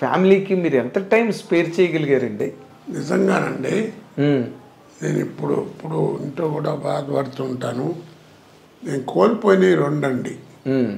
ఫ్యామిలీకి మీరు ఎంత టైం స్పేర్ చేయగలిగారండి నిజంగానండి ఉమ్, నేను ఇప్పుడు ఇప్పుడు ఇంట్లో కూడా బాధపడుతుంటాను నేను కోల్పోయినవి రెండండి ఉమ్,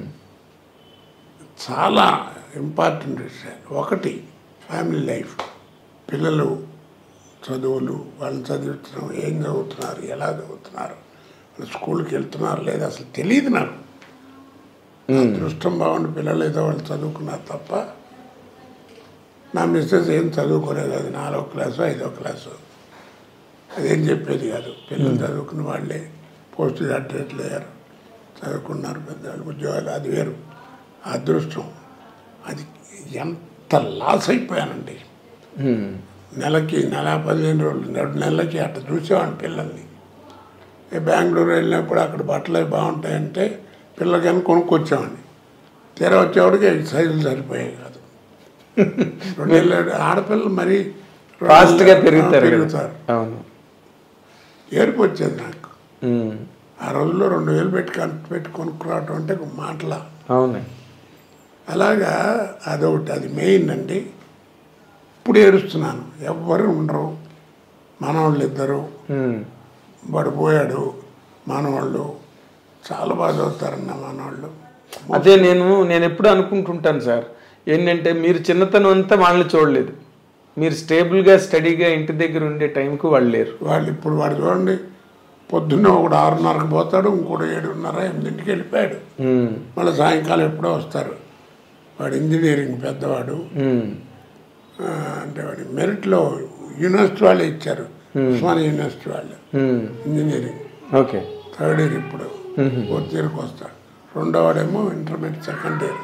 చాలా ఇంపార్టెంట్ విషయాలు ఒకటి ఫ్యామిలీ లైఫ్ పిల్లలు చదువులు వాళ్ళని చదువుతున్నాం ఏం చదువుతున్నారు ఎలా చదువుతున్నారు వాళ్ళు స్కూల్కి వెళ్తున్నారు లేదా అసలు తెలియదు నాకు అదృష్టం బాగుండి పిల్లలు ఏదో వాళ్ళు చదువుకున్నారు తప్ప నా మిస్సెస్ ఏం చదువుకోలేదు అది నాలుగో క్లాసు ఐదో క్లాసు అదేం చెప్పేది కాదు పిల్లలు చదువుకున్న వాళ్ళే పోస్ట్ గ్రాడ్యుయేట్లు అయ్యారు చదువుకున్నారు పెద్దవాళ్ళు ఉద్యోగాలు అది వేరు ఆ అదృష్టం అది ఎంత లాస్ అయిపోయానండి ఉమ్, నెలకి నెల పదిహేను రోజులు రెండు నెలలకి అట్లా చూసేవాడిని పిల్లల్ని ఏ బెంగళూరు వెళ్ళినప్పుడు అక్కడ బట్టలు అవి బాగుంటాయంటే పిల్లలకని కొనుక్కొచ్చేవాడిని తీరా వచ్చేవాడికి సైజులు సరిపోయాయి కాదు రెండు నెలలు ఆడపిల్లలు మరీ రెండు ఫాస్ట్ గా నెలలు పెరుగుతారు కదా. పెరుగుతారు అవును ఏడుపు వచ్చేది నాకు ఉమ్, ఆ రోజుల్లో రెండు వేలు పెట్టి ఖర్చు పెట్టి కొనుక్కురావటం అంటే ఒక మాటల అవును అలాగా అదొకటి అది మెయిన్ అండి ఇప్పుడు ఏడుస్తున్నాను ఎవ్వరు ఉండరు మనవాళ్ళు ఇద్దరు ఉమ్, వాడు పోయాడు మనవాళ్ళు చాలా బాగా చదువుతారన్న మనవాళ్ళు అదే నేను నేను ఎప్పుడు అనుకుంటుంటాను సార్ ఏంటంటే మీరు చిన్నతనం అంతా వాళ్ళని చూడలేదు మీరు స్టేబుల్గా స్టడీగా ఇంటి దగ్గర ఉండే టైంకు వాళ్ళు లేరు వాళ్ళు ఇప్పుడు వాడు చూడండి పొద్దున్న ఒకడు ఆరున్నరకు పోతాడు ఇంకోటి ఏడున్నర ఎనిమిదింటికి వెళ్ళిపోయాడు ఉమ్, మళ్ళీ సాయంకాలం ఎప్పుడో వస్తారు వాడు ఇంజనీరింగ్ పెద్దవాడు ఉమ్, ఆ, అంటే వాడి మెరిట్లో యూనివర్సిటీ వాళ్ళే ఇచ్చారు ఉస్మానియా యూనివర్సిటీ వాళ్ళు um, engineering okay third year ఇప్పుడు ఫోర్త్ ఇయర్కి వస్తాడు రెండో వాడేమో ఇంటర్మీడియట్ సెకండ్ ఇయర్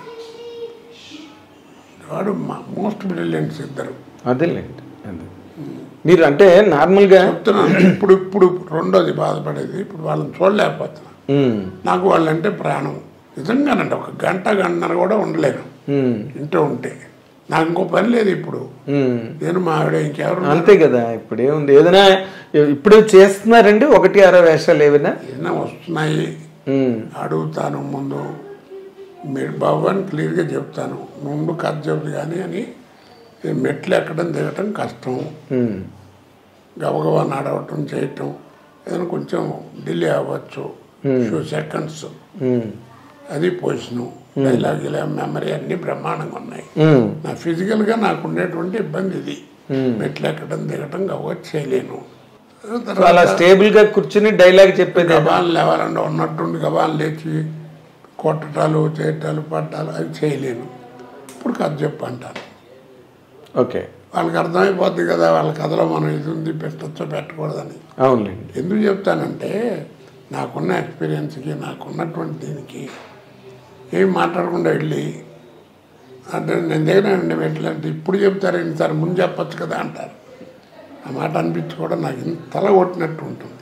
వాడు మోస్ట్ బ్రిలియంట్స్ ఇద్దరు అదేలేండి అదే మీరు అంటే నార్మల్గా చెప్తున్నాను ఇప్పుడు ఇప్పుడు రెండోది బాధపడేది ఇప్పుడు వాళ్ళని చూడలేకపోతున్నాను ఉమ్, నాకు వాళ్ళంటే ప్రాణం నిజంగానండి ఒక గంట గంటన్నర కూడా ఉండలేను ఉమ్, ఇంట్లో ఉంటే నాకు ఇంకో పని లేదు ఇప్పుడు ఉమ్. నేను మా ఆవిడ ఇంకెవరు అంతే కదా ఇప్పుడు ఏముంది ఏదైనా ఇప్పుడు చేస్తున్నారండి ఒకటి అర వేషాలు ఏమైనా ఏదైనా వస్తున్నాయి ఉమ్, అడుగుతాను ముందు మీరు బాబు అని క్లియర్గా చెప్తాను ముందు కథ చెబుదు కానీ అని ఈ మెట్లు ఎక్కడం దిగటం కష్టం ఉమ్, గబగబా నడవటం చేయటం ఏదైనా కొంచెం డిలే అవ్వచ్చు ఫ్యూ సెకండ్స్ ఉమ్, అది పొజిషను డైలాగ్ ఇలా మెమరీ అన్నీ బ్రహ్మాండంగా ఉన్నాయి ఉమ్, నా ఫిజికల్గా నాకు ఉండేటువంటి ఇబ్బంది ఇది మెట్లు ఎక్కడం దిగటం గబగబా చేయలేను అలా స్టేబుల్ గా కూర్చుని డైలాగ్ చెప్పేది గబాన్ లేవాలంటే ఉన్నట్టుండి గబాన్ లేచి కొట్టటాలు చేయటాలు పట్టాలు అవి చేయలేను ఇప్పుడు కథ చెప్పు అంటారు ఓకే వాళ్ళకి అర్థమైపోద్ది కదా వాళ్ళ కథలో మనం ఇది ఉంది పెట్టచ్చో పెట్టకూడదని అవునులేండి ఎందుకు చెప్తానంటే నాకున్న ఎక్స్పీరియన్స్కి నాకున్నటువంటి దీనికి ఏం మాట్లాడకుండా వెళ్ళి అంటే నేను దగ్గరండి పెట్టలేంటే ఇప్పుడు చెప్తారేంటి సార్ ముందు చెప్పొచ్చు కదా అంటారు ఆ మాట అనిపించి కూడా నాకు ఇంత తల కొట్టినట్టు ఉంటుంది